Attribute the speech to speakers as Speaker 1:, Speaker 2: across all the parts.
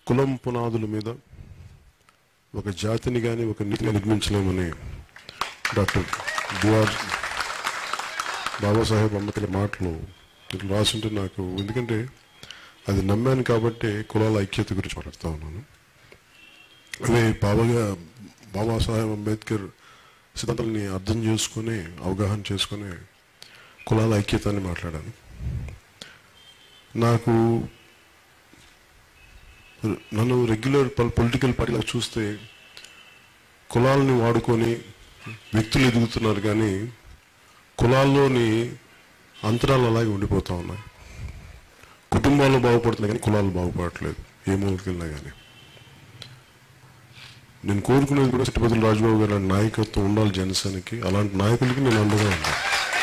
Speaker 1: కులం పునాదుల మీద ఒక జాతిని కానీ ఒక నీతిని నిర్మించలేమని డాక్టర్ బిఆర్ బాబాసాహెబ్ అంబేద్కర్ మాటలు ఇట్లా రాసుంటే నాకు ఎందుకంటే అది నమ్మాను కాబట్టి కులాల ఐక్యత గురించి మాట్లాడుతూ ఉన్నాను అదే బాబాగా బాబాసాహెబ్ అంబేద్కర్ సిద్ధాంతాలని అర్థం చేసుకుని అవగాహన చేసుకుని కులాల ఐక్యత అని మాట్లాడాను నాకు నన్ను రెగ్యులర్ పొలిటికల్ పార్టీలో చూస్తే కులాలని వాడుకొని వ్యక్తులు ఎదుగుతున్నారు కానీ కులాల్లోని అంతరాలు అలాగే ఉండిపోతూ ఉన్నాయి కుటుంబాలు బాగుపడుతున్నాయి కానీ కులాలు బాగుపడట్లేదు ఏ మూలకి వెళ్ళినా కానీ నేను కోరుకునేది కూడా చిట్టపతుల రాజబాబు గారి లాంటి నాయకత్వం ఉండాలి జనసేనకి అలాంటి నాయకులకి నేను అండగా ఉన్నాను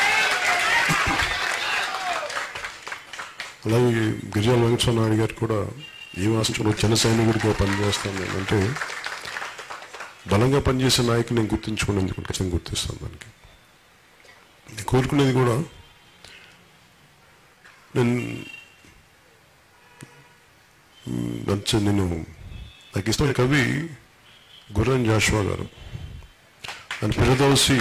Speaker 1: అలాగే గిరిజాల వెంకటస్వామి నాయుడు గారు కూడా ఏం ఆశించుకున్న జన సైనికుడిగా పనిచేస్తాను నేను అంటే బలంగా పనిచేసే నాయకుని నేను గుర్తించుకునేందుకు ఖచ్చితంగా గుర్తిస్తాను దానికి నేను కోరుకునేది కూడా నేను మ్, నచ్చ నేను నాకు ఇష్టమైన కవి గుర్రం జాషువా గారు ఆయన పిరదవసి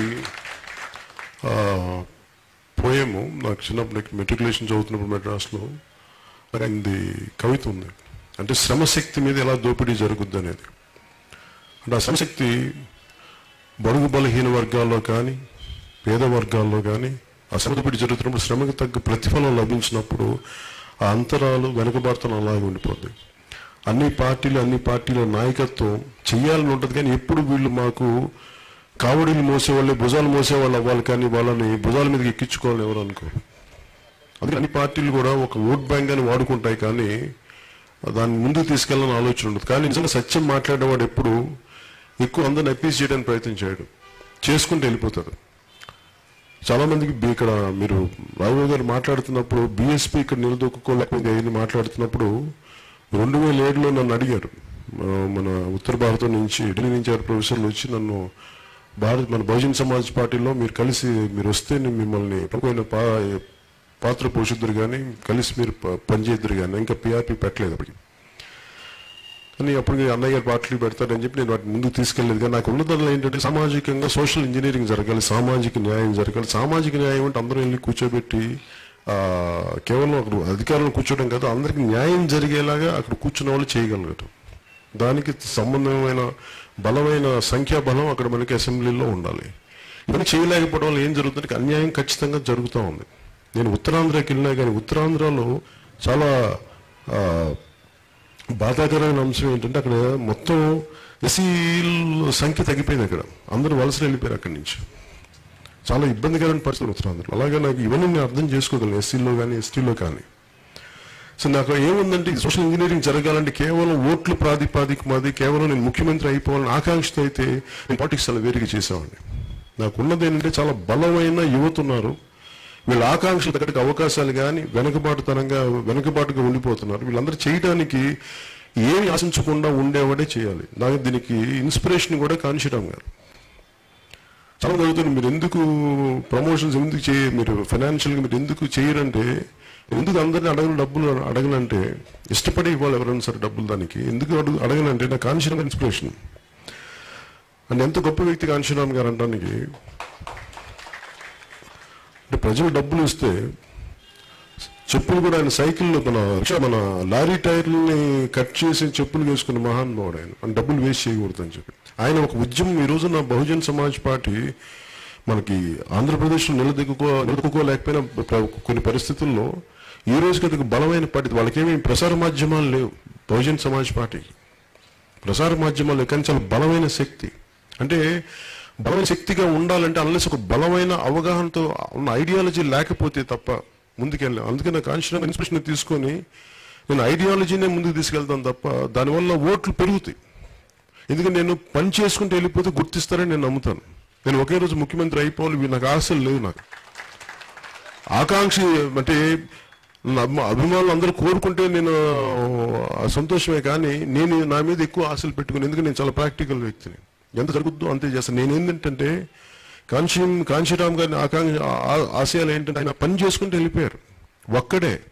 Speaker 1: పోయేము నాకు చిన్నప్పుడు మెట్రికులేషన్ చదువుతున్నప్పుడు మెడ్రాస్లో నాకు ఆయనది కవిత ఉంది అంటే శ్రమశక్తి మీద ఎలా దోపిడీ జరుగుద్ది అనేది అంటే ఆ శ్రమశక్తి బడుగు బలహీన వర్గాల్లో కానీ పేద వర్గాల్లో కానీ ఆ శ్రమ దోపిడీ జరుగుతున్నప్పుడు శ్రమకు తగ్గ ప్రతిఫలం లభించినప్పుడు ఆ అంతరాలు వెనుకబాటుతనం అలాగే ఉండిపోద్ది అన్ని పార్టీలు అన్ని పార్టీల నాయకత్వం చెయ్యాలని ఉంటుంది కానీ ఎప్పుడు వీళ్ళు మాకు కావడిలు మోసేవాళ్ళే భుజాలు మోసేవాళ్ళు అవ్వాలి కానీ వాళ్ళని భుజాల మీదకి ఎక్కించుకోవాలని ఎవరు అనుకోరు అందుకే అన్ని పార్టీలు కూడా ఒక ఓట్ బ్యాంక్ అని వాడుకుంటాయి కానీ దాన్ని ముందుకు తీసుకెళ్ళాలని ఆలోచన ఉండదు కానీ నిజంగా సత్యం మాట్లాడేవాడు ఎప్పుడు ఎక్కువ అందరిని అప్పీస్ చేయడానికి ప్రయత్నం చేయడు చేసుకుంటూ వెళ్ళిపోతాడు చాలా మందికి బి- ఇక్కడ మీరు రాఘవ గారు మాట్లాడుతున్నప్పుడు బీఎస్పీ ఇక్కడ నిలదొక్కుకోలేకపోతే అయింది మాట్లాడుతున్నప్పుడు రెండు వేల ఏడులో నన్ను అడిగారు మన- మన ఉత్తర భారతం నుంచి ఢిల్లీ నుంచి ఎవరు ప్రొఫెసర్లు వచ్చి నన్ను భారత్ మన బహుజన్ సమాజ్ పార్టీలో మీరు కలిసి మీరు వస్తే నేను మిమ్మల్ని ప్రముఖమైన పా పాత్ర పోషిద్దరు కానీ కలిసి మీరు ప- పనిచేద్దరు కానీ ఇంకా పిఆర్పి పెట్టలేదు అప్పటికి కానీ అప్పుడు అన్నయ్య గారు పార్టీలు పెడతారని చెప్పి నేను వాటిని ముందుకు తీసుకెళ్ళలేదు కానీ నాకు ఉన్నదానిలో ఏంటంటే సామాజికంగా సోషల్ ఇంజనీరింగ్ జరగాలి సామాజిక న్యాయం జరగాలి సామాజిక న్యాయం అంటే అందరూ వెళ్ళి కూర్చోబెట్టి ఆ, కేవలం అక్కడ అధికారులు కూర్చోవడం కాదు అందరికీ న్యాయం జరిగేలాగా అక్కడ కూర్చున్న వాళ్ళు చేయగలగటం దానికి సంబంధమైన బలమైన సంఖ్యాబలం అక్కడ మనకి అసెంబ్లీలో ఉండాలి ఇవన్నీ చేయలేకపోవడం వల్ల ఏం జరుగుతుందంటే అన్యాయం ఖచ్చితంగా జరుగుతూ ఉంది నేను ఉత్తరాంధ్రకి వెళ్ళినా కానీ ఉత్తరాంధ్రలో చాలా ఆ, బాధాకరమైన అంశం ఏంటంటే అక్కడ మొత్తం ఎస్సీల సంఖ్య తగ్గిపోయింది అక్కడ అందరూ వలసలు వెళ్ళిపోయారు అక్కడి నుంచి చాలా ఇబ్బందికరమైన పరిస్థితులు ఉత్తరాంధ్రలో అలాగే నాకు ఇవన్నీ నేను అర్థం చేసుకోగలను ఎస్సీలో కానీ ఎస్టీలో కానీ సో నాకు ఏముందంటే ఈ సోషల్ ఇంజనీరింగ్ జరగాలంటే కేవలం ఓట్లు ప్రాతిపాదిక మాది కేవలం నేను ముఖ్యమంత్రి అయిపోవాలని ఆకాంక్షతో అయితే నేను పాలిటిక్స్ చాలా వేరుగా చేసేవాడిని నాకు ఉన్నది ఏంటంటే చాలా బలమైన యువత ఉన్నారు వీళ్ళ ఆకాంక్షలు తగ్గట్టుగా అవకాశాలు కానీ వెనుకబాటుతనంగా వెనుకబాటుగా ఉండిపోతున్నారు వీళ్ళందరూ చేయడానికి ఏమి ఆశించకుండా ఉండేవాడే చేయాలి నాకు దీనికి ఇన్స్పిరేషన్ కూడా కాంశీరామ్ గారు చాలా జరుగుతుంది మీరు ఎందుకు ప్రమోషన్స్ ఎందుకు చేయ మీరు ఫైనాన్షియల్గా మీరు ఎందుకు చేయరంటే ఎందుకు అందరిని అడగను డబ్బులు అడగనంటే ఇష్టపడి ఇవ్వాలి ఎవరైనా సరే డబ్బులు దానికి ఎందుకు అడుగు అడగనంటే నా కాంశీరామ్ ఇన్స్పిరేషన్ అంటే ఎంత గొప్ప వ్యక్తి కాంశీరామ్ గారు అంటానికి అంటే ప్రజలు డబ్బులు ఇస్తే చెప్పులు కూడా ఆయన సైకిల్లో మన రిక్షా మన లారీ టైర్లని కట్ చేసి చెప్పులు వేసుకున్న మహానుభావుడు ఆయన మన డబ్బులు వేస్ట్ చేయకూడదు అని చెప్పి ఆయన ఒక ఉద్యమం ఈ రోజున బహుజన్ సమాజ్ పార్టీ మనకి ఆంధ్రప్రదేశ్లో నిలదొక్కుకో నిలదొక్కుకోలేకపోయిన ప్ర- కొన్ని పరిస్థితుల్లో ఈ రోజుకి అది ఒక బలమైన పార్టీ వాళ్ళకేమీ ప్రసార మాధ్యమాలు లేవు బహుజన్ సమాజ్ పార్టీకి ప్రసార మాధ్యమాలు కానీ చాలా బలమైన శక్తి అంటే బలమైన శక్తిగా ఉండాలంటే అన్లెస్ ఒక బలమైన అవగాహనతో ఉన్న ఐడియాలజీ లేకపోతే తప్ప ముందుకెళ్ళాం అందుకే నాకు కాన్షియస్ ఇన్స్పిరేషన్ తీసుకొని నేను ఐడియాలజీనే ముందుకు తీసుకెళ్తాను తప్ప దానివల్ల ఓట్లు పెరుగుతాయి ఎందుకంటే నేను పని చేసుకుంటూ వెళ్ళిపోతే గుర్తిస్తారని నేను నమ్ముతాను నేను ఒకే రోజు ముఖ్యమంత్రి అయిపోవాలి ఇవి నాకు ఆశలు లేవు నాకు ఆకాంక్ష అంటే నా అభిమా- అభిమానులు అందరూ కోరుకుంటే నేను ఆ, సంతోషమే కానీ నేను నా మీద ఎక్కువ ఆశలు పెట్టుకుని ఎందుకంటే నేను చాలా ప్రాక్టికల్ వ్యక్తిని ఎంత జరుగుద్దో అంతే చేస్తాను నేను ఏంటంటే కాంశీ కాంశీరామ్ గారిని ఆకాంక్ష ఆ- ఆశయాలు ఏంటంటే ఆయన పని చేసుకుంటూ వెళ్ళిపోయారు ఒక్కడే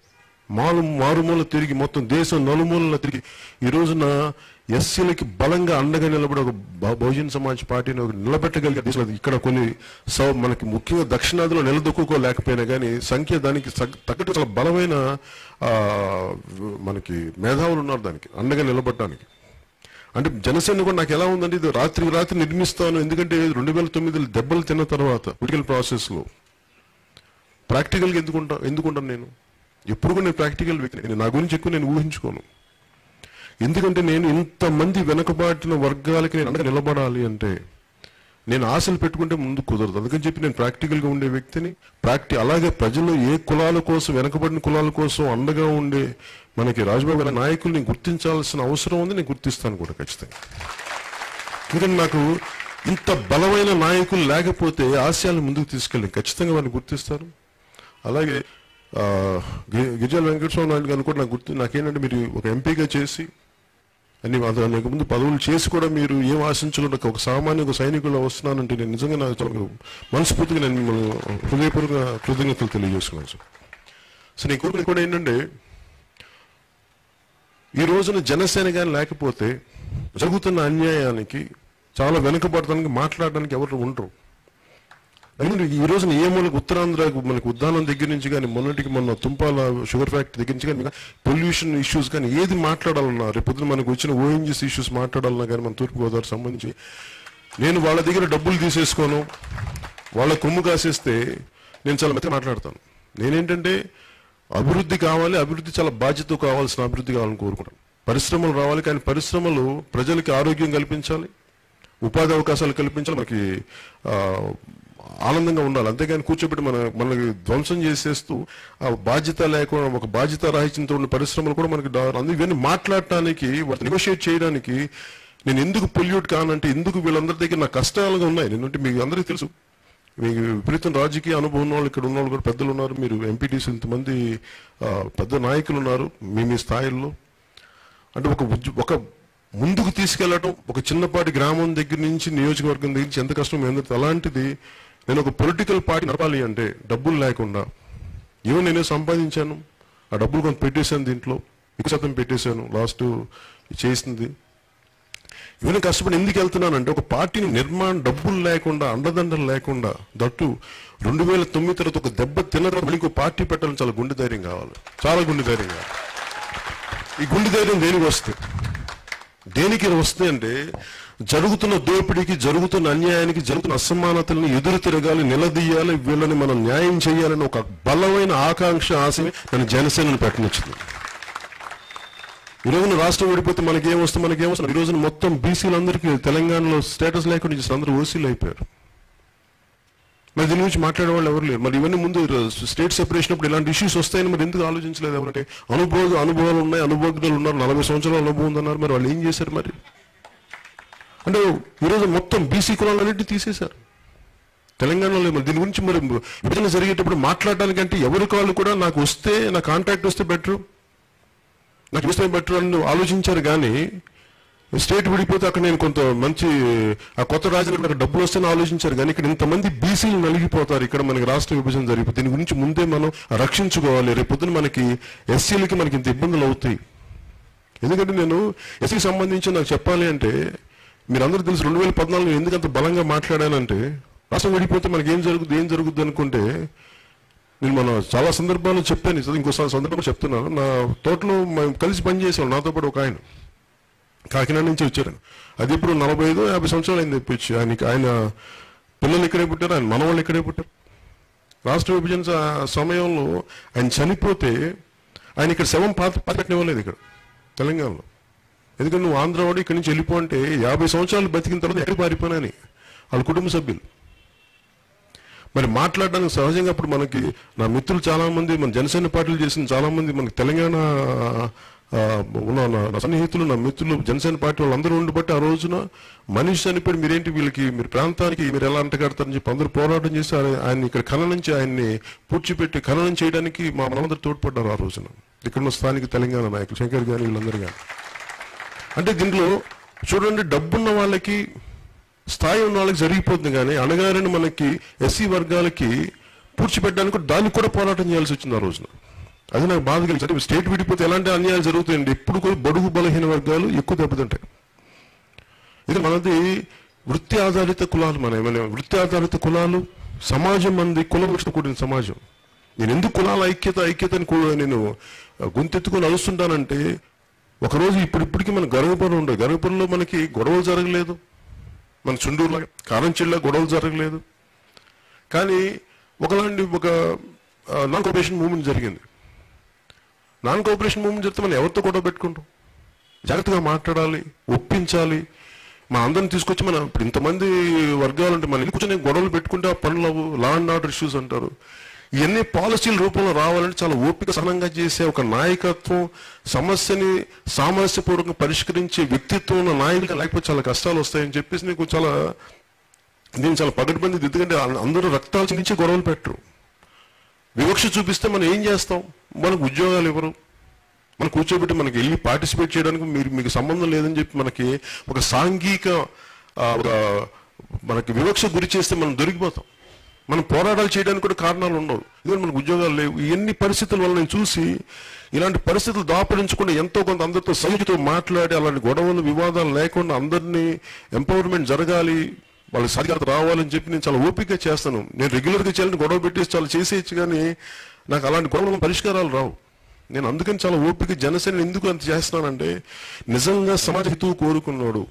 Speaker 1: మారు మారుమూల తిరిగి మొత్తం దేశం నలుమూలల తిరిగి ఈ రోజున ఎస్సీలకి బలంగా అండగా నిలబడి ఒక బహు- బహుజన్ సమాజ్ పార్టీని ఒక నిలబెట్టగలిగే దిశలో ఇక్కడ కొన్ని సౌ- మనకి ముఖ్యంగా దక్షిణాదిలో నిలదొక్కుకోలేకపోయినా కానీ సంఖ్య దానికి సగ్- తగ్గట్టు చాలా బలమైన ఆ, మనకి మేధావులు ఉన్నారు దానికి అండగా నిలబడటానికి అంటే జనసేన కూడా నాకు ఎలా ఉందంటే ఇది రాత్రి రాత్రి నిర్మిస్తాను ఎందుకంటే రెండు వేల తొమ్మిదిలో దెబ్బలు తిన్న తర్వాత పొలిటికల్ ప్రాసెస్లో ప్రాక్టికల్గా ఎందుకుంటా ఎందుకుంటాను నేను ఎప్పుడు కూడా నేను ప్రాక్టికల్ వ్యక్తి నేను నా గురించి ఎక్కువ నేను ఊహించుకోను ఎందుకంటే నేను ఇంతమంది వెనకబాటిన వర్గాలకి నేను అండగా నిలబడాలి అంటే నేను ఆశలు పెట్టుకుంటే ముందు కుదరదు అందుకని చెప్పి నేను ప్రాక్టికల్గా ఉండే వ్యక్తిని ప్రాక్టి అలాగే ప్రజలు ఏ కులాల కోసం వెనకబడిన కులాల కోసం అండగా ఉండే మనకి రాజబాబు గారి నాయకుల్ని గుర్తించాల్సిన అవసరం ఉంది నేను గుర్తిస్తాను కూడా ఖచ్చితంగా ఎందుకంటే నాకు ఇంత బలమైన నాయకులు లేకపోతే ఆశయాలను ముందుకు తీసుకెళ్ళి ఖచ్చితంగా వారిని గుర్తిస్తారు అలాగే ఆ, గి- గిరిజల వెంకటస్వామి నాయుడు గారిని కూడా నాకు గుర్తు నాకేంటంటే మీరు ఒక ఎంపీగా చేసి అన్ని దానికి ముందు పదవులు చేసి కూడా మీరు ఏం ఆశించకుండా ఒక సామాన్య ఒక సైనికులు వస్తున్నానంటే నేను నిజంగా నాకు చాలా మనస్ఫూర్తిగా నేను మిమ్మల్ని హృదయపూర్వక కృతజ్ఞతలు తెలియజేసుకున్నాను సార్ సో నేను కోరుకునేది కూడా ఏంటంటే ఈ రోజున జనసేన కానీ లేకపోతే జరుగుతున్న అన్యాయానికి చాలా వెనుకబడటానికి మాట్లాడడానికి ఎవరు ఉండరు ఎందుకంటే ఈ రోజున ఏ మూలకు ఉత్తరాంధ్ర మనకు ఉద్దానం దగ్గర నుంచి కానీ మొన్నటికి మొన్న తుంపాల షుగర్ ఫ్యాక్టరీ దగ్గర నుంచి కానీ పొల్యూషన్ ఇష్యూస్ కానీ ఏది మాట్లాడాలన్నా రేపు పొద్దున మనకు వచ్చిన ఓఎన్జీసీ ఇష్యూస్ మాట్లాడాలన్నా కానీ మన తూర్పుగోదావరి సంబంధించి నేను వాళ్ళ దగ్గర డబ్బులు తీసేసుకోను వాళ్ళ కొమ్ము కాసేస్తే నేను చాలా మెత్తగా మాట్లాడతాను నేనేంటంటే అభివృద్ధి కావాలి అభివృద్ధి చాలా బాధ్యత కావాల్సిన అభివృద్ధి కావాలని కోరుకుంటాను పరిశ్రమలు రావాలి కానీ పరిశ్రమలు ప్రజలకి ఆరోగ్యం కల్పించాలి ఉపాధి అవకాశాలు కల్పించాలి మనకి ఆ, ఆనందంగా ఉండాలి అంతేగాని కూర్చోబెట్టి మన మనకి ధ్వంసం చేసేస్తూ ఆ బాధ్యత లేకుండా ఒక బాధ్యత రాహిత్యంతో ఉన్న పరిశ్రమలు కూడా మనకి డా- అందు ఇవన్నీ మాట్లాడటానికి నెగోషియేట్ చేయడానికి నేను ఎందుకు పొల్యూట్ కానంటే ఎందుకు వీళ్ళందరి దగ్గర నా కష్టాలుగా ఉన్నాయి నేనంటే మీకు అందరికీ తెలుసు మీకు విపరీతం రాజకీయ అనుభవం ఉన్న వాళ్ళు ఇక్కడ ఉన్న వాళ్ళు కూడా పెద్దలు ఉన్నారు మీరు ఎంపీటీసీ ఇంతమంది ఆ, పెద్ద నాయకులు ఉన్నారు మీ మీ స్థాయిల్లో అంటే ఒక ఉద్య- ఒక ముందుకు తీసుకెళ్లడం ఒక చిన్నపాటి గ్రామం దగ్గర నుంచి నియోజకవర్గం దగ్గర నుంచి ఎంత కష్టం మీ అందరికీ అలాంటిది నేను ఒక పొలిటికల్ పార్టీ నడపాలి అంటే డబ్బులు లేకుండా ఏమో నేనే సంపాదించాను ఆ డబ్బులు కొంత పెట్టేశాను దీంట్లో ఎక్కువ శాతం పెట్టేశాను లాస్ట్ చేసింది ఇవన్నీ కష్టపడి ఎందుకు వెళ్తున్నానంటే ఒక పార్టీని నిర్మాణం డబ్బులు లేకుండా అండదండలు లేకుండా దట్టు రెండు వేల తొమ్మిది తర్వాత ఒక దెబ్బ తిన్న తర్వాత మళ్ళీ ఇంకో పార్టీ పెట్టాలని చాలా గుండె ధైర్యం కావాలి చాలా గుండె ధైర్యం కావాలి ఈ గుండె ధైర్యం దేనికి వస్తే దేనికి వస్తే అంటే జరుగుతున్న దోపిడీకి జరుగుతున్న అన్యాయానికి జరుగుతున్న అసమానతల్ని ఎదురు తిరగాలి నిలదీయాలి వీళ్ళని మనం న్యాయం చేయాలని ఒక బలమైన ఆకాంక్ష ఆశని నన్ను జనసేనను పెట్టనిచ్చింది ఈ రోజున రాష్ట్రం విడిపోతే మనకి ఏం వస్తుంది మనకి ఏం వస్తుంది ఈ రోజున మొత్తం బీసీలందరికీ తెలంగాణలో స్టేటస్ లేకుండా చేసి అందరూ ఓసీలు అయిపోయారు మరి దీని గురించి మాట్లాడే వాళ్ళు ఎవరు లేరు మరి ఇవన్నీ ముందు స్టేట్ సెపరేషన్ అప్పుడు ఇలాంటి ఇష్యూస్ వస్తాయని మరి ఎందుకు ఆలోచించలేదు ఎవరంటే అనుభవ అనుభవాలు ఉన్నాయి అనుభవజ్ఞులు ఉన్నారు నలభై సంవత్సరాల అనుభవం ఉందన్నారు మరి వాళ్ళు ఏం చేశారు మరి అంటే ఈరోజు మొత్తం బీసీ కులాలన్నింటినీ తీసేశారు తెలంగాణలో మరి దీని గురించి మరి విభజన జరిగేటప్పుడు మాట్లాడడానికంటే ఎవరి కాళ్ళు కూడా నాకు వస్తే నా కాంటాక్ట్ వస్తే బెటర్ నాకు ఇస్తే బెటర్ అని ఆలోచించారు కానీ స్టేట్ విడిపోతే అక్కడ నేను కొంత మంచి ఆ కొత్త రాజ్యానికి అక్కడ డబ్బులు వస్తేనే ఆలోచించారు కానీ ఇక్కడ ఇంతమంది బీసీలు నలిగిపోతారు ఇక్కడ మనకి రాష్ట్ర విభజన జరిగిపోతే దీని గురించి ముందే మనం రక్షించుకోవాలి రేపు పొద్దున మనకి ఎస్సీలకి మనకి ఇంత ఇబ్బందులు అవుతాయి ఎందుకంటే నేను ఎస్సీకి సంబంధించి నాకు చెప్పాలి అంటే మీరందరూ తెలుసు రెండు వేల పద్నాలుగు ఎందుకు అంత బలంగా మాట్లాడానంటే రాష్ట్రం విడిపోతే మనకి ఏం జరుగుతుంది ఏం జరుగుద్ది అనుకుంటే నేను మన చాలా సందర్భాల్లో చెప్పాను ఇది ఇంకో సందర్భంలో చెప్తున్నాను నా తోటలో మేము కలిసి పనిచేసాం నాతో పాటు ఒక ఆయన కాకినాడ నుంచి వచ్చారు అది ఇప్పుడు నలభై ఐదు యాభై సంవత్సరాలు అయింది తెప్పించి ఆయనకి ఆయన పిల్లలు ఇక్కడే పుట్టారు ఆయన మనవాళ్ళు ఇక్కడే పుట్టారు రాష్ట్ర విభజన స- సమయంలో ఆయన చనిపోతే ఆయన ఇక్కడ శవం పాత పాతనివ్వలేదు ఇక్కడ తెలంగాణలో ఎందుకంటే నువ్వు ఆంధ్రవాడు ఇక్కడి నుంచి వెళ్ళిపో అంటే యాభై సంవత్సరాలు బతికిన తర్వాత ఎక్కడికి పారిపోయినని వాళ్ళ కుటుంబ సభ్యులు మరి మాట్లాడడానికి సహజంగా అప్పుడు మనకి నా మిత్రులు చాలా మంది మన జనసేన పార్టీలు చేసిన చాలా మంది మనకి తెలంగాణ ఆ, ఉన్న నా నా సన్నిహితులు నా మిత్రులు జనసేన పార్టీ వాళ్ళందరూ ఉండిబట్టి ఆ రోజున మనిషి చనిపోయి మీరేంటి వీళ్ళకి మీరు ప్రాంతానికి మీరు ఎలా అంటగడతారని చెప్పి అందరూ పోరాటం చేసి ఆయన- ఆయన్ని ఇక్కడ ఖననం ఆయన్ని పూడ్చిపెట్టి ఖననం చేయడానికి మా మనందరూ తోడ్పడ్డారు ఆ రోజున ఇక్కడ ఉన్న స్థానిక తెలంగాణ నాయకులు శంకర్ గాని వీళ్ళందరూ కానీ అంటే దీంట్లో చూడండి డబ్బున్న వాళ్ళకి స్థాయి ఉన్న వాళ్ళకి జరిగిపోతుంది కానీ అణగారిన మనకి ఎస్సీ వర్గాలకి పూడ్చిపెట్టడానికి కూడా దానికి కూడా పోరాటం చేయాల్సి వచ్చింది ఆ రోజున అది నాకు బాధ కలిగింది అంటే స్టేట్ విడిపోతే ఎలాంటి అన్యాయాలు జరుగుతాయండి ఎప్పుడు కూడా బడుగు బలహీన వర్గాలు ఎక్కువ దెబ్బతింటాయి ఇది మనది వృత్తి ఆధారిత కులాలు మన ఏమైనా వృత్తి ఆధారిత కులాలు సమాజం మనది కులవృష్ణ కూడిన సమాజం నేను ఎందుకు కులాల ఐక్యత ఐక్యత అని కూడా నేను గొంతెత్తుకొని అరుస్తుంటానంటే ఒకరోజు ఇప్పుడిప్పటికీ మన గర్వపురం ఉండదు గర్వపురంలో మనకి గొడవలు జరగలేదు మన చుండూరులో కారంచిళ్ళ గొడవలు జరగలేదు కానీ ఒకలాంటి ఒక నాన్ కోఆపరేషన్ మూవ్మెంట్ జరిగింది నాన్ కోఆపరేషన్ మూవ్మెంట్ జరిగితే మనం ఎవరితో గొడవ పెట్టుకుంటాం జాగ్రత్తగా మాట్లాడాలి ఒప్పించాలి మన అందరిని తీసుకొచ్చి మనం ఇప్పుడు ఇంతమంది వర్గాలు ఉంటే మన కూర్చొని గొడవలు పెట్టుకుంటే ఆ పనులు అవ్వు లా అండ్ ఆర్డర్ ఇష్యూస్ అంటారు ఇవన్నీ పాలసీల రూపంలో రావాలంటే చాలా ఓపిక సహనంగా చేసే ఒక నాయకత్వం సమస్యని సామరస్యపూర్వకంగా పరిష్కరించే వ్యక్తిత్వం ఉన్న నాయకులు లేకపోతే చాలా కష్టాలు వస్తాయని చెప్పేసి నీకు చాలా నేను చాలా పగటిబంది ఎందుకంటే అందరూ రక్తాలు చిందించి గొడవలు పెట్టరు వివక్ష చూపిస్తే మనం ఏం చేస్తాం మనకు ఉద్యోగాలు ఇవ్వరు మనం కూర్చోబెట్టి మనకి వెళ్ళి పార్టిసిపేట్ చేయడానికి మీరు మీకు సంబంధం లేదని చెప్పి మనకి ఒక సాంఘిక ఆ, ఒక మనకి వివక్ష గురి చేస్తే మనం దొరికిపోతాం మనం పోరాటాలు చేయడానికి కూడా కారణాలు ఉండవు ఎందుకంటే మనకు ఉద్యోగాలు లేవు ఇవన్నీ పరిస్థితుల వల్ల నేను చూసి ఇలాంటి పరిస్థితులు దాపరించకుండా ఎంతో కొంత అందరితో సమితితో మాట్లాడి అలాంటి గొడవలు వివాదాలు లేకుండా అందరినీ ఎంపవర్మెంట్ జరగాలి వాళ్ళకి సాధికారత రావాలని చెప్పి నేను చాలా ఓపికగా చేస్తాను నేను రెగ్యులర్గా చేయాలని గొడవ పెట్టేసి చాలా చేసేయచ్చు కానీ నాకు అలాంటి గొడవల పరిష్కారాలు రావు నేను అందుకని చాలా ఓపిక జనసేన ఎందుకు అంత చేస్తున్నానంటే నిజంగా సమాజ హితువు కోరుకున్నాడు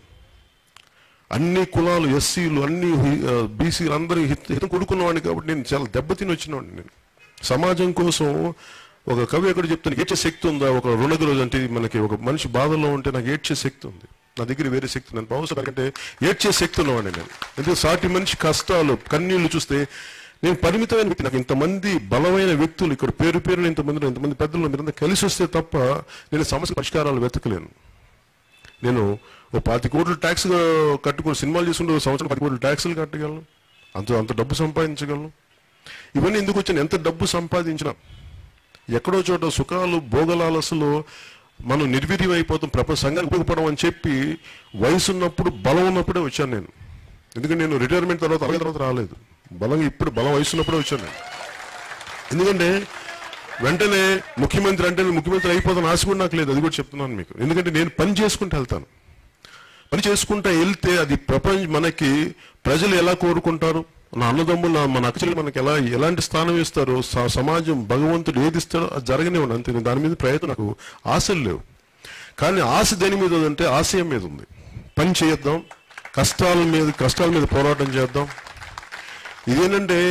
Speaker 1: అన్ని కులాలు ఎస్సీలు అన్ని బీసీలు అందరూ హిత హితం కొడుకున్నవాడిని కాబట్టి నేను చాలా దెబ్బతిని వచ్చినవాడిని నేను సమాజం కోసం ఒక కవి ఎక్కడ చెప్తాను ఏడ్చే శక్తి ఉందా ఒక రుణగులు అంటే మనకి ఒక మనిషి బాధల్లో ఉంటే నాకు ఏడ్చే శక్తి ఉంది నా దగ్గర వేరే శక్తి నేను బహుశా అంటే ఏడ్చే శక్తి ఉన్నవాడిని నేను ఎందుకంటే సాటి మనిషి కష్టాలు కన్నీళ్లు చూస్తే నేను పరిమితమైన వ్యక్తి నాకు ఇంతమంది బలమైన వ్యక్తులు ఇక్కడ పేరు పేరున ఇంతమంది ఇంతమంది పెద్దలు మీరంతా కలిసి వస్తే తప్ప నేను సమస్య పరిష్కారాలు వెతకలేను నేను ఓ పాతి కోట్లు ట్యాక్స్ కట్టుకుని సినిమాలు చేసుకుంటే ఒక సంవత్సరం పది కోట్లు ట్యాక్సులు కట్టగలను అంత అంత డబ్బు సంపాదించగలను ఇవన్నీ ఎందుకు వచ్చాను ఎంత డబ్బు సంపాదించినా ఎక్కడో చోట సుఖాలు భోగలాలసలు మనం నిర్వీర్యం అయిపోతాం ప్రపంచ సంఘానికి ఉపయోగపడం అని చెప్పి వయసు ఉన్నప్పుడు బలం ఉన్నప్పుడే వచ్చాను నేను ఎందుకంటే నేను రిటైర్మెంట్ తర్వాత అలాగే తర్వాత రాలేదు బలం ఇప్పుడు బలం వయసు ఉన్నప్పుడే వచ్చాను నేను ఎందుకంటే వెంటనే ముఖ్యమంత్రి అంటే నేను ముఖ్యమంత్రి అయిపోతాను ఆశ కూడా నాకు లేదు అది కూడా చెప్తున్నాను మీకు ఎందుకంటే నేను పని చేసుకుంటూ వెళ్తాను పని చేసుకుంటా వెళ్తే అది ప్రపంచ మనకి ప్రజలు ఎలా కోరుకుంటారు నా అన్నదమ్ములు నా- మన అక్కచెల్లి మనకి ఎలా ఎలాంటి స్థానం ఇస్తారో స- సమాజం భగవంతుడు ఏది ఇస్తాడో అది జరగనివ్వండి అంతే నేను దాని మీద ప్రయత్నం నాకు ఆశలు లేవు కానీ ఆశ దేని మీద ఉందంటే ఆశయం మీద ఉంది పని చేద్దాం కష్టాల మీద కష్టాల మీద పోరాటం చేద్దాం ఇదేంటంటే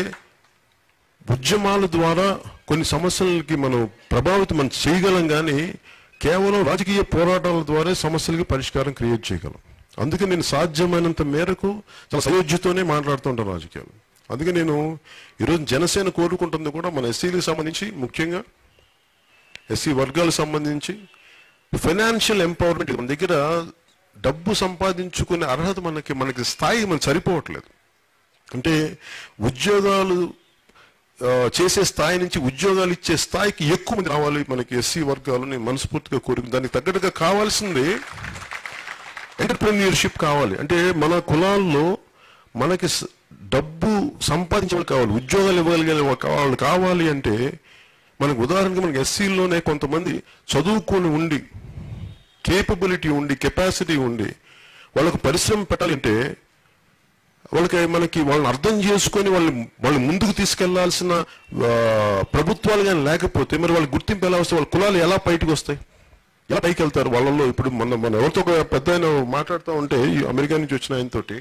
Speaker 1: ఉద్యమాల ద్వారా కొన్ని సమస్యలకి మనం ప్రభావితం మనం చేయగలం కానీ కేవలం రాజకీయ పోరాటాల ద్వారా సమస్యలకి పరిష్కారం క్రియేట్ చేయగలం అందుకే నేను సాధ్యమైనంత మేరకు చాలా సయోధ్యతోనే మాట్లాడుతుంటాను రాజకీయాలు అందుకే నేను ఈరోజు జనసేన కోరుకుంటుంది కూడా మన ఎస్సీలకు సంబంధించి ముఖ్యంగా ఎస్సీ వర్గాలకు సంబంధించి ఫైనాన్షియల్ ఎంపవర్మెంట్ మన దగ్గర డబ్బు సంపాదించుకునే అర్హత మనకి మనకి స్థాయి మనకి సరిపోవట్లేదు అంటే ఉద్యోగాలు ఆ, చేసే స్థాయి నుంచి ఉద్యోగాలు ఇచ్చే స్థాయికి ఎక్కువ మంది రావాలి మనకి ఎస్సీ వర్గాలు నేను మనస్ఫూర్తిగా కోరుకు దానికి తగ్గట్టుగా కావాల్సింది ఎంటర్ప్రెన్యూర్షిప్ కావాలి అంటే మన కులాల్లో మనకి స- డబ్బు సంపాదించే వాళ్ళు కావాలి ఉద్యోగాలు ఇవ్వగలిగే వాళ్ళు కావాలి కావాలి అంటే మనకు ఉదాహరణకి మనకి ఎస్సీలోనే కొంతమంది చదువుకొని ఉండి కేపబిలిటీ ఉండి కెపాసిటీ ఉండి వాళ్ళకు పరిశ్రమ పెట్టాలంటే వాళ్ళకి మనకి వాళ్ళని అర్థం చేసుకొని వాళ్ళు వాళ్ళు ముందుకు తీసుకెళ్లాల్సిన ఆ, ప్రభుత్వాలు కానీ లేకపోతే మరి వాళ్ళ గుర్తింపు ఎలా వస్తాయి వాళ్ళ కులాలు ఎలా బయటకు వస్తాయి ఎలా పైకి వెళ్తారు వాళ్ళలో ఇప్పుడు మన మన ఎవరితో ఒక పెద్ద ఆయన మాట్లాడుతూ ఉంటే ఈ అమెరికా నుంచి వచ్చిన ఆయనతోటి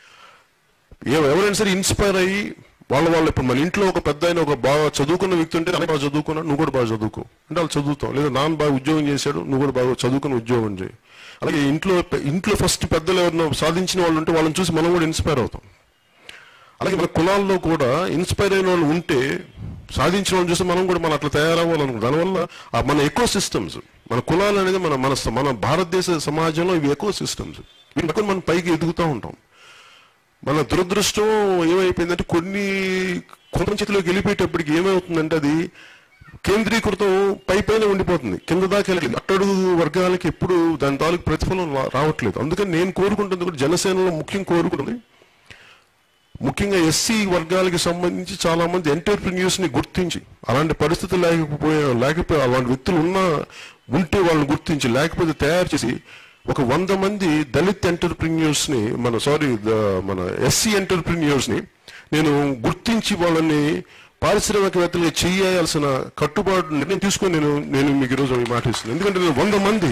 Speaker 1: ఏ- ఎవరైనా సరే ఇన్స్పైర్ అయ్యి వాళ్ళ వాళ్ళు ఇప్పుడు మన ఇంట్లో ఒక పెద్ద ఆయన ఒక బాగా చదువుకున్న వ్యక్తి ఉంటే "అన్నయ్య బాగా చదువుకున్నాడు నువ్వు కూడా బాగా చదువుకో అంటే వాళ్ళు చదువుతాం లేదా నాన్న బాగా ఉద్యోగం చేశాడు నువ్వు కూడా బాగా చదువుకుని ఉద్యోగం చేయి అలాగే ఇంట్లో ఇంట్లో ఫస్ట్ పెద్దలు ఎవరినో సాధించిన వాళ్ళు ఉంటే వాళ్ళని చూసి మనం కూడా ఇన్స్పైర్ అవుతాం అలాగే మన కులాల్లో కూడా ఇన్స్పైర్ అయిన వాళ్ళు ఉంటే సాధించిన వాళ్ళని చూస్తే మనం కూడా మనం అట్లా తయారవ్వాలనుకుంటాం దానివల్ల ఆ మన ఎకో సిస్టమ్స్ మన కులాలు అనేది మన మన మన భారతదేశ సమాజంలో ఇవి ఎకో సిస్టమ్స్ వీటి పక్కన మనం పైకి ఎదుగుతూ ఉంటాం మన దురదృష్టం ఏమైపోయిందంటే కొన్ని కొంత చేతిలోకి వెళ్ళిపోయేటప్పటికి ఏమవుతుందంటే అది కేంద్రీకృతం పై పైన ఉండిపోతుంది కింద దాకా వెళ్ళి అట్టడుగు వర్గాలకి ఎప్పుడు దాని తాలూకు ప్రతిఫలం రా- రావట్లేదు అందుకని నేను కోరుకుంటుంది కూడా జనసేనలో ముఖ్యం కోరుకుంటుంది ముఖ్యంగా ఎస్సీ వర్గాలకి సంబంధించి చాలా మంది ఎంటర్ప్రిన్యూర్స్ ని గుర్తించి అలాంటి పరిస్థితి లేకపోయే లేకపోతే అలాంటి వ్యక్తులు ఉన్నా ఉంటే వాళ్ళని గుర్తించి లేకపోతే తయారు చేసి ఒక వంద మంది దళిత్ ఎంటర్ప్రిన్యూర్స్ ని మన సారీ మన ఎస్సీ ఎంటర్ప్రిన్యూర్స్ ని నేను గుర్తించి వాళ్ళని పారిశ్రామికవేత్తలుగా చేయాల్సిన కట్టుబాటు నిర్ణయం తీసుకొని నేను నేను మీకు ఈరోజు ఈ మాట ఇస్తున్నాను ఎందుకంటే నేను వంద మంది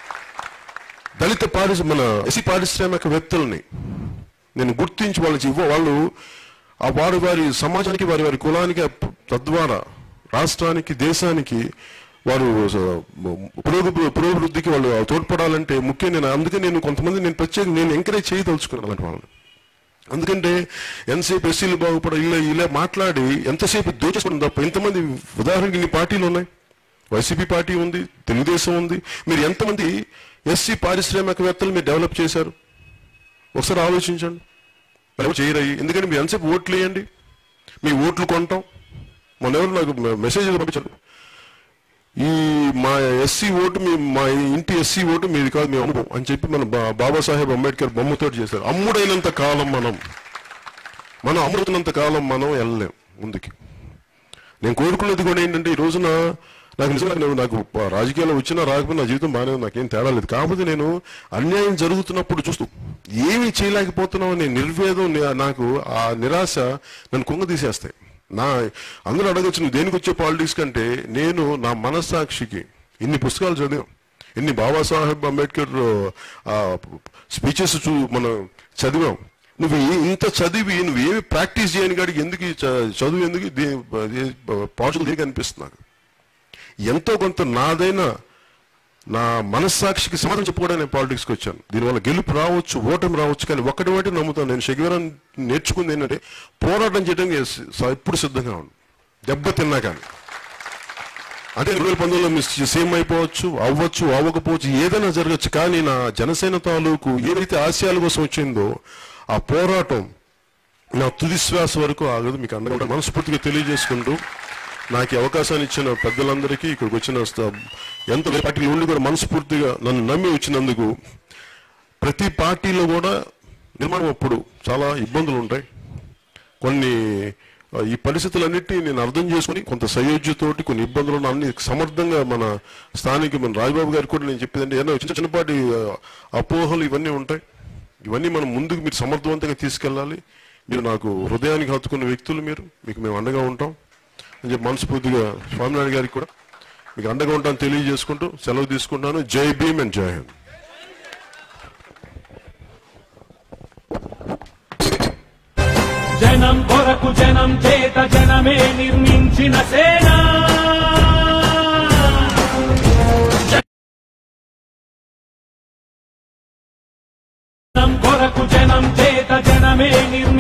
Speaker 1: దళిత పారిశ మన ఎస్సీ పారిశ్రామికవేత్తల్ని నేను గుర్తించి వాళ్ళకి ఇవ్వ వాళ్ళు ఆ వారి వారి సమాజానికి వారి వారి కులానికి తద్వారా రాష్ట్రానికి దేశానికి వారు స- పురోగ పురోభివృద్ధికి వాళ్ళు తోడ్పడాలంటే ముఖ్యం నేను అందుకే నేను కొంతమంది నేను ప్రత్యేక నేను ఎంకరేజ్ చేయదలుచుకున్నాను అలాంటి వాళ్ళని ఎందుకంటే ఎంతసేపు ఎస్సీలు బాగుపడ ఇలా ఇలా మాట్లాడి ఎంతసేపు దోచేసుకోవడం తప్ప ఎంతమంది ఉదాహరణకి ఇన్ని పార్టీలు ఉన్నాయి వైసీపీ పార్టీ ఉంది తెలుగుదేశం ఉంది మీరు ఎంతమంది ఎస్సీ పారిశ్రామికవేత్తలు మీరు డెవలప్ చేశారు ఒకసారి ఆలోచించండి మరి ఎవరు చేయరయ్యి ఎందుకంటే మీరు ఎంతసేపు ఓట్లు వేయండి మీ ఓట్లు కొంటాం మొన్న ఎవరు నాకు మె- మెసేజ్ పంపించారు ఈ మా ఎస్సీ ఓటు మీ మా ఇంటి ఎస్సీ ఓటు మీది కాదు మేము అమ్ముకోం అని చెప్పి మన బా- బాబాసాహెబ్ అంబేద్కర్ బొమ్మతో చేశారు అమ్ముడైనంత కాలం మనం మనం అమ్ముడుతున్నంత కాలం మనం వెళ్ళలేం ముందుకి నేను కోరుకున్నది కూడా ఏంటంటే ఈ రోజున నాకు నిజంగా నేను నాకు ప- రాజకీయాల్లో వచ్చినా రాకపోయినా నా జీవితం బాగానే ఉంది, నాకేం తేడా లేదు కాకపోతే నేను అన్యాయం జరుగుతున్నప్పుడు చూస్తూ ఏమీ చేయలేకపోతున్నావు అనే నిర్వేదం ని- నాకు ఆ నిరాశ నన్ను కుంగ తీసేస్తాయి నా అందరూ అడగచ్చు నువ్వు దేనికి వచ్చే పాలిటిక్స్ కంటే నేను నా మనస్సాక్షికి ఇన్ని పుస్తకాలు చదివాం ఇన్ని బాబాసాహెబ్ అంబేద్కర్ స్పీచెస్ చూ మనం చదివాం నువ్వు ఈ- ఇంత చదివి నువ్వు ఏమి ప్రాక్టీస్ చేయని కాడికి ఎందుకు ఈ చ- చదువు ఎందుకు పాజిటివ్ దేనికి అనిపిస్తుంది నాకు ఎంతో కొంత నాదైన నా మనస్సాక్షికి సమాధానం చెప్పుకోవడానికి నేను పాలిటిక్స్కి వచ్చాను దీనివల్ల గెలుపు రావచ్చు ఓటమి రావచ్చు కానీ ఒక్కటి ఒకటి నమ్ముతాను నేను శగివరం నేర్చుకుంది ఏంటంటే పోరాటం చేయడానికి స- ఎప్పుడు సిద్ధంగా ఉన్నాను దెబ్బ తిన్నా కానీ అంటే రెండు వేల పంతొమ్మిదిలో మిస్ సేమ్ అయిపోవచ్చు అవ్వచ్చు అవ్వకపోవచ్చు ఏదైనా జరగచ్చు కానీ నా జనసేన తాలూకు ఏదైతే ఆశయాల కోసం వచ్చిందో ఆ పోరాటం నా తుది శ్వాస వరకు ఆగదు మీకు అందరూ మనస్ఫూర్తిగా తెలియజేసుకుంటూ నాకు ఈ అవకాశాన్ని ఇచ్చిన పెద్దలందరికీ ఇక్కడికి వచ్చిన స్ట- ఎంతో వేరే పార్టీలు ఉండి కూడా మనస్ఫూర్తిగా నన్ను నమ్మి వచ్చినందుకు ప్రతి పార్టీలో కూడా నిర్మాణం అప్పుడు చాలా ఇబ్బందులు ఉంటాయి కొన్ని ఆ, ఈ పరిస్థితులన్నిటినీ నేను అర్థం చేసుకుని కొంత సయోధ్యతోటి కొన్ని ఇబ్బందులను అన్ని సమర్థంగా మన స్థానిక మన రాజబాబు గారికి కూడా నేను చెప్పేదంటే ఏదైనా చిన్న చిన్నపాటి ఆ, అపోహలు ఇవన్నీ ఉంటాయి ఇవన్నీ మనం ముందుకు మీరు సమర్థవంతంగా తీసుకెళ్ళాలి మీరు నాకు హృదయానికి హత్తుకున్న వ్యక్తులు మీరు మీకు మేము అండగా ఉంటాం అని చెప్పి మనస్ఫూర్తిగా స్వామినారాయణ గారికి కూడా మీకు అండగా ఉంటాను తెలియజేసుకుంటూ సెలవు తీసుకుంటాను జై భీమ్ అండ్ జై హింద్
Speaker 2: జనం కొరకు జనం చేత జనమే నిర్మించిన సేన జనం కొరకు జనం చేత జనమే నిర్మించిన